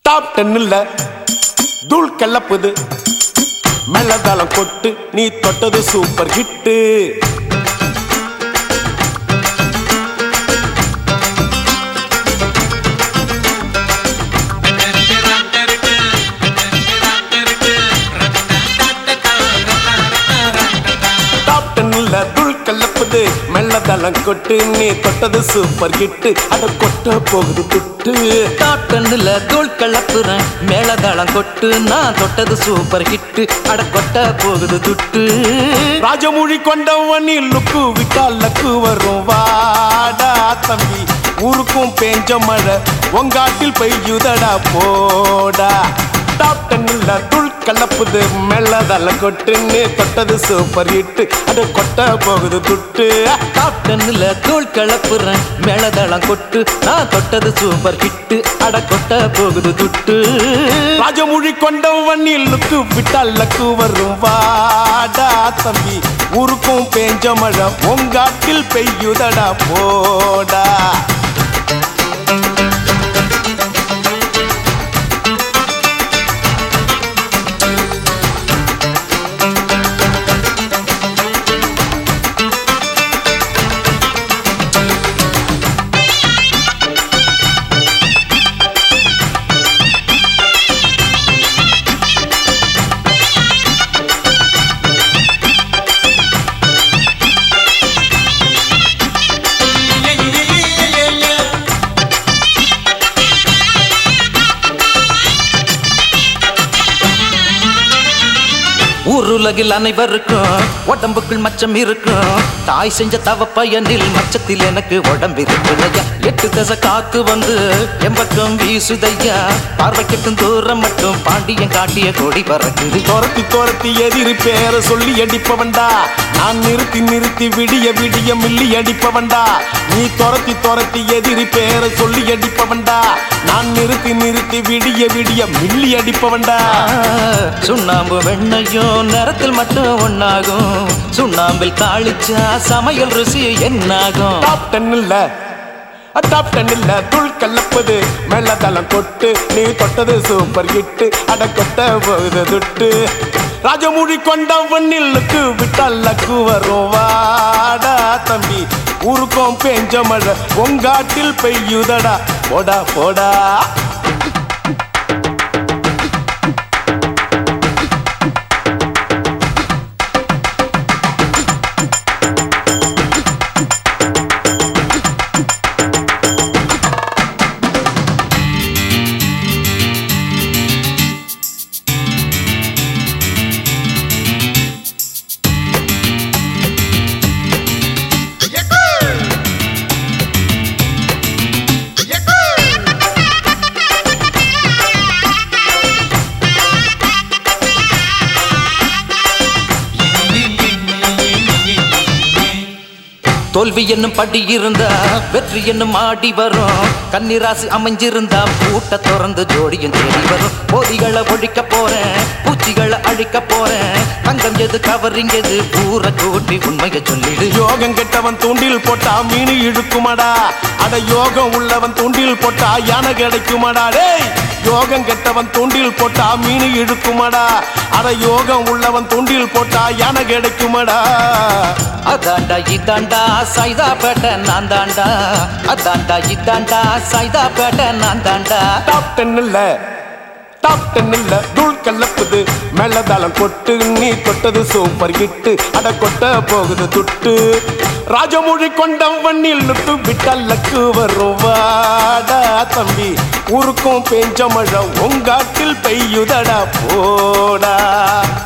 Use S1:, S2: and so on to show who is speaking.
S1: top டென்னில் தூள் கலப்புது மெல்லதாளம் கொட்டு நீ தொட்டது சூப்பர் ஹிட்டு டாப் டென்னில் தூள் கலப்புது மெல்லதாளம் கொட்டு நீ தொட்டது சூப்பர் ஹிட்டு அட கொட்ட போகுது துட்டு
S2: டாப் டென்னில் தூள் கலப்புறேன் மேளதாளம் கொட்டு நான் தொட்டது சூப்பர் ஹிட்டு அட கொட்ட போகுது துட்டு
S1: ராஜமொழி கொண்டவனி லுக்கு விட்டால் லக்கு வரும் வாடா தம்பி ஊருக்கும் பேஞ்ச மழை உங்காட்டில் பெய்யுதடா போடா டாப் டென்னில் துள் கலப்புது மெல்லதல்ல கொட்டுன்னு தொட்டது சூப்பர் ஹிட்டு அது கொட்ட போகுது துட்டு
S2: டாப் டென்னில் தூள் கலப்புறேன் மேளதாளம் கொட்டு நான் தொட்டது சூப்பர் ஹிட்டு அட கொட்ட போகுது துட்டு
S1: ராஜமொழி கொண்டவனி லுக்கு விட்டால் லக்கு வரும் வாடா தம்பி ஊருக்கும் பேஞ்ச மழை உங்காட்டில் பெய்யுதடா போடா
S2: ஊருலகில் அனைவருக்கும் உடம்புக்குள் மச்சம் இருக்கும் தாய் செஞ்ச தவ பயனில் மச்சத்தில் எனக்கு உடம்பு இருக்குதையா எட்டு தசை காத்து வந்து எம்பக்கம் வீசுதையா பார்வைக்கட்டும் தூரம் மட்டும் பாண்டியன் காட்டிய கொடி பறக்குது
S1: துரத்தி துரத்தி எதிரி பேர சொல்லி அடிப்பவன்டா நான் நிறுத்தி நிறுத்தி விடிய விடிய மில்லி அடிப்பவன்டா நீ துரத்தி துரத்தி எதிரி பேர சொல்லி அடிப்பவன்டா நான் நிறுத்தி நிறுத்தி விடிய விடிய மில்லி அடிப்பவன்டா
S2: சுண்ணாம்பு வெண்ணையும் நேரத்தில் மட்டும் ஒன்னாகும் சுண்ணாம்பில் தாளிச்சா சமையல் ருசி என்னாகும்
S1: டாப் டென்னில் டாப் டென்னில் துள் கலப்பது மெல்லதளம் கொட்டு நீ தொட்டது சூப்பர் ஹிட்டு அட கொட்ட போகுது துட்டு ராஜமொழி கொண்டவன் நில்லுக்கு விட்டால் லக்கு வரும் வாடா தம்பி ஊருக்கும் பெஞ்ச மழை உங்காட்டில் பெய்யுதடா போடா போடா
S2: தோல்வி என்னும் படி இருந்தா வெற்றி என்னும் ஆடி வரும் கன்னிராசி அமைஞ்சிருந்தா பூட்ட திறந்து ஜோடியும் தேடி வரும் போதிகளை ஒழிக்க போறேன் பூச்சிகளை அழிக்க போறேன் தங்கம் எது கவரிங் எது ஊற கூட்டி உண்மையை சொல்லிடு
S1: யோகம் கெட்டவன் தூண்டில் போட்டா மீன் இழுக்குமடா அட யோகம் உள்ளவன் தூண்டில் போட்டா யானை கிடைக்குமடா டேய் யோகம் கெட்டவன் தூண்டில் போட்டா மீன் இழுக்குமடா அட யோகம் உள்ளவன் தூண்டில் போட்டா யானை கிடைக்குமடா
S2: அதாண்டா இதாண்டா சைதா பேட்ட நான் தாண்டா அதாண்டா இதாண்டா சைதா பேட்ட நான் தாண்டா
S1: டாப் டென்னில் டாப் டென்னில் தூள் கலப்புது மெல்லதாளம் கொட்டு நீ தொட்டது சூப்பர் ஹிட்டு அட கொட்ட போகுது துட்டு ராஜமொழி கொண்டவன் நில்லுட்டு விட்டால் லக்கு வரும் வாடா தம்பி ஊருக்கும் பெஞ்ச மழை உங்காட்டில் பெய்யுதடா போடா